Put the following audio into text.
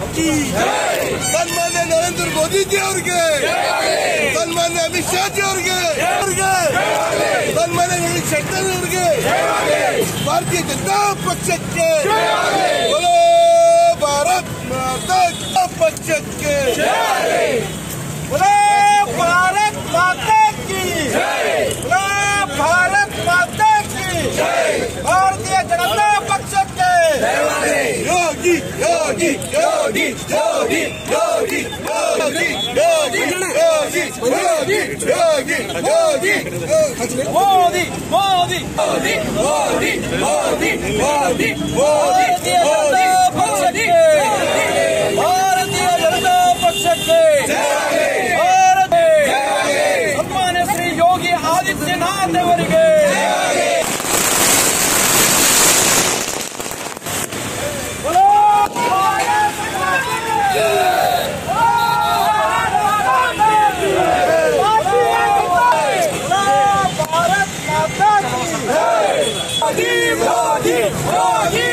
ಕಿ ಸನ್ಮಾನ್ಯ ನರೇಂದ್ರ ಮೋದಿ ಜಿ ಅವ್ರಿಗೆ ಸನ್ಮಾನ್ಯ ಅಮಿತ್ ಶಾ ಜಿ ಅವ್ರಿಗೆ ಅವ್ರಿಗೆ ಸನ್ಮಾನ್ಯ ನಳಿನ್ ಶೆಟ್ಟರ್ ಅವ್ರಿಗೆ ಭಾರತೀಯ ಜನತಾ ಪಕ್ಷಕ್ಕೆ बोलो ಭಾರತ್ ಮಾತಾ ಕಿ ಪಕ್ಷಕ್ಕೆ बोले भारत माता की बोले भारत माता की भारतीय जनता पक्ष के ಯೋಗಿ ಯೋಗಿ ಯೋಗಿ ಯೋಗಿ ಯೋಗಿ ಯೋಗಿ ಯೋಗಿ ಯೋಗಿ ಯೋಗಿ ಯೋಗಿ ಯೋಗಿ मोदी मोदी मोदी मोदी मोदी मोदी भारतीय जनता पक्ष के भारतीय जनता पक्ष के ಭಾರತ ಸನ್ಮಾನ್ಯ ಶ್ರೀ ಯೋಗಿ ಆದಿತ್ಯನಾಥ್ ಅವರಿಗೆ बोलो भारत माता की मोदी मोदी मोदी